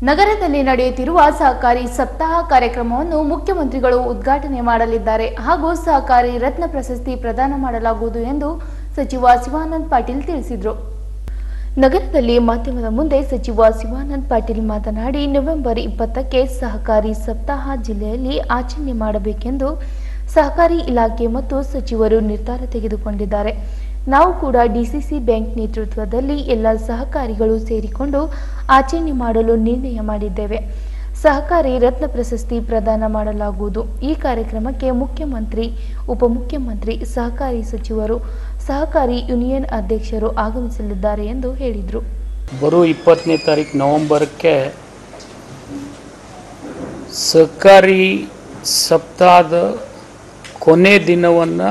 ನಗರದಲ್ಲಿ ನಡೆಯುತ್ತಿರುವ ಸಹಕಾರಿ ಸಪ್ತಾಹ ಕಾರ್ಯಕ್ರಮವನ್ನು ಮುಖ್ಯಮಂತ್ರಿಗಳು ಉದ್ಘಾಟನೆ ಮಾಡಲಿದ್ದಾರೆ ಹಾಗೂ ಸಹಕಾರಿ ರತ್ನ ಪ್ರಶಸ್ತಿ ಪ್ರದಾನ ಮಾಡಲಾಗುವುದು ಎಂದು ಸಚಿವ ಶಿವಾನಂದ್ ಪಾಟೀಲ್ ತಿಳಿಸಿದರು ನಗರದಲ್ಲಿ ಮಾಧ್ಯಮದ ಮುಂದೆ ಸಚಿವ ಶಿವಾನಂದ್ ಪಾಟೀಲ್ ಮಾತನಾಡಿ ನವೆಂಬರ್ ಇಪ್ಪತ್ತಕ್ಕೆ ಸಹಕಾರಿ ಸಪ್ತಾಹ ಜಿಲ್ಲೆಯಲ್ಲಿ ಆಚರಣೆ ಮಾಡಬೇಕೆಂದು ಸಹಕಾರಿ ಇಲಾಖೆ ಮತ್ತು ಸಚಿವರು ನಿರ್ಧಾರ ತೆಗೆದುಕೊಂಡಿದ್ದಾರೆ ನಾವು ಕೂಡ ಡಿಸಿಸಿ ಬ್ಯಾಂಕ್ ನೇತೃತ್ವದಲ್ಲಿ ಎಲ್ಲ ಸಹಕಾರಿಗಳು ಸೇರಿಕೊಂಡು ಆಚರಣೆ ಮಾಡಲು ನಿರ್ಣಯ ಮಾಡಿದ್ದೇವೆ ಸಹಕಾರಿ ರತ್ನ ಪ್ರಶಸ್ತಿ ಪ್ರದಾನ ಮಾಡಲಾಗುವುದು ಈ ಕಾರ್ಯಕ್ರಮಕ್ಕೆ ಮುಖ್ಯಮಂತ್ರಿ ಉಪಮುಖ್ಯಮಂತ್ರಿ ಸಹಕಾರಿ ಸಚಿವರು ಸಹಕಾರಿ ಯೂನಿಯನ್ ಅಧ್ಯಕ್ಷರು ಆಗಮಿಸಲಿದ್ದಾರೆ ಎಂದು ಹೇಳಿದರು ಬರೋ ಇಪ್ಪತ್ತನೇ ತಾರೀಕು ನವಂಬರ್ಕ್ಕೆ ಸಹಕಾರಿ ಸಪ್ತಾಹದ ಕೊನೆ ದಿನವನ್ನು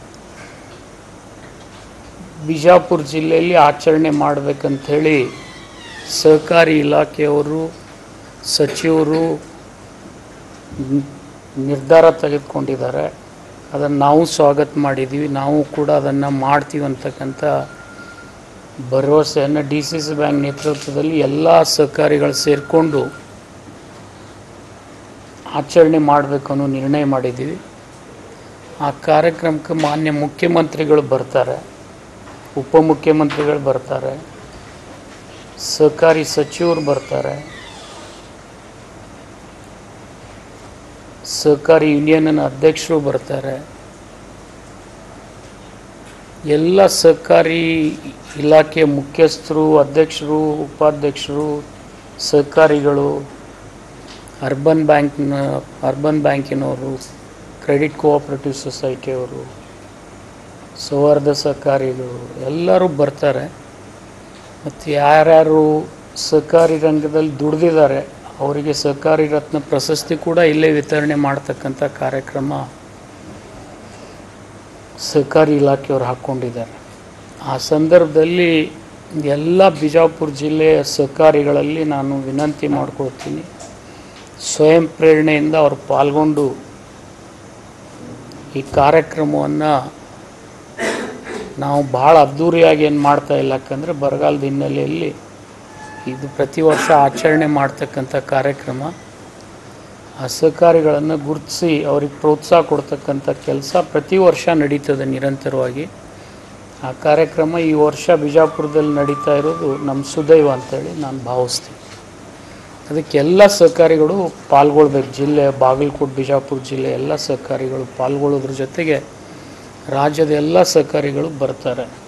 ಬಿಜಾಪುರ ಜಿಲ್ಲೆಯಲ್ಲಿ ಆಚರಣೆ ಮಾಡಬೇಕಂಥೇಳಿ ಸಹಕಾರಿ ಇಲಾಖೆಯವರು ಸಚಿವರು ನಿ- ನಿರ್ಧಾರ ತೆಗೆದುಕೊಂಡಿದ್ದಾರೆ ಅದನ್ನು ನಾವು ಸ್ವಾಗತ ಮಾಡಿದ್ದೀವಿ ನಾವು ಕೂಡ ಅದನ್ನು ಮಾಡ್ತೀವಿ ಅಂತಕ್ಕಂಥ ಭರವಸೆಯನ್ನು ಡಿ ಸಿ ಸಿ ಬ್ಯಾಂಕ್ ನೇತೃತ್ವದಲ್ಲಿ ಎಲ್ಲ ಸಹಕಾರಿಗಳು ಸೇರಿಕೊಂಡು ಆಚರಣೆ ಮಾಡಬೇಕು ಅನ್ನೋ ನಿರ್ಣಯ ಮಾಡಿದ್ದೀವಿ ಆ ಕಾರ್ಯಕ್ರಮಕ್ಕೆ ಮಾನ್ಯ ಮುಖ್ಯಮಂತ್ರಿಗಳು ಬರ್ತಾರೆ ಉಪಮುಖ್ಯಮಂತ್ರಿಗಳು ಬರ್ತಾರೆ ಸಹಕಾರಿ ಸಚಿವರು ಬರ್ತಾರೆ ಸಹಕಾರಿ ಯೂನಿಯನ್ನ ಅಧ್ಯಕ್ಷರು ಬರ್ತಾರೆ ಎಲ್ಲ ಸಹಕಾರಿ ಇಲಾಖೆ ಮುಖ್ಯಸ್ಥರು ಅಧ್ಯಕ್ಷರು ಉಪಾಧ್ಯಕ್ಷರು ಸಹಕಾರಿಗಳು ಅರ್ಬನ್ ಬ್ಯಾಂಕ್ನ ಅರ್ಬನ್ ಬ್ಯಾಂಕಿನವರು ಕ್ರೆಡಿಟ್ ಕೋಆಪರೇಟಿವ್ ಸೊಸೈಟಿಯವರು ಸೌಹಾರ್ದ ಸಹಕಾರಿಗಳು ಎಲ್ಲರೂ ಬರ್ತಾರೆ ಮತ್ತು ಯಾರ್ಯಾರು ಸಹಕಾರಿ ರಂಗದಲ್ಲಿ ದುಡ್ದಿದ್ದಾರೆ ಅವರಿಗೆ ಸಹಕಾರಿ ರತ್ನ ಪ್ರಶಸ್ತಿ ಕೂಡ ಇಲ್ಲೇ ವಿತರಣೆ ಮಾಡ್ತಕ್ಕಂಥ ಕಾರ್ಯಕ್ರಮ ಸಹಕಾರಿ ಇಲಾಖೆಯವರು ಹಾಕ್ಕೊಂಡಿದ್ದಾರೆ ಆ ಸಂದರ್ಭದಲ್ಲಿ ಎಲ್ಲ ಬಿಜಾಪುರ ಜಿಲ್ಲೆಯ ಸಹಕಾರಿಗಳಲ್ಲಿ ನಾನು ವಿನಂತಿ ಮಾಡ್ಕೊಳ್ತೀನಿ ಸ್ವಯಂ ಪ್ರೇರಣೆಯಿಂದ ಅವರು ಪಾಲ್ಗೊಂಡು ಈ ಕಾರ್ಯಕ್ರಮವನ್ನು ನಾವು ಭಾಳ ಅದ್ಧೂರಿಯಾಗಿ ಏನು ಮಾಡ್ತಾ ಇಲ್ಲ ಯಾಕಂದರೆ ಬರಗಾಲದ ಹಿನ್ನೆಲೆಯಲ್ಲಿ ಇದು ಪ್ರತಿ ವರ್ಷ ಆಚರಣೆ ಮಾಡ್ತಕ್ಕಂಥ ಕಾರ್ಯಕ್ರಮ ಆ ಸಹಕಾರಿಗಳನ್ನು ಗುರುತಿಸಿ ಅವ್ರಿಗೆ ಪ್ರೋತ್ಸಾಹ ಕೊಡ್ತಕ್ಕಂಥ ಕೆಲಸ ಪ್ರತಿ ವರ್ಷ ನಡೀತದೆ ನಿರಂತರವಾಗಿ ಆ ಕಾರ್ಯಕ್ರಮ ಈ ವರ್ಷ ಬಿಜಾಪುರದಲ್ಲಿ ನಡೀತಾ ಇರೋದು ನಮ್ಮ ಸುದೈವ ಅಂತೇಳಿ ನಾನು ಭಾವಿಸ್ತೀನಿ ಅದಕ್ಕೆ ಎಲ್ಲ ಸಹಕಾರಿಗಳು ಪಾಲ್ಗೊಳ್ಬೇಕು ಜಿಲ್ಲೆ ಬಾಗಲಕೋಟೆ ಬಿಜಾಪುರ ಜಿಲ್ಲೆ ಎಲ್ಲ ಸಹಕಾರಿಗಳು ಪಾಲ್ಗೊಳ್ಳೋದ್ರ ಜೊತೆಗೆ ರಾಜ್ಯದ ಎಲ್ಲ ಸಹಕಾರಿಗಳು ಬರ್ತಾರೆ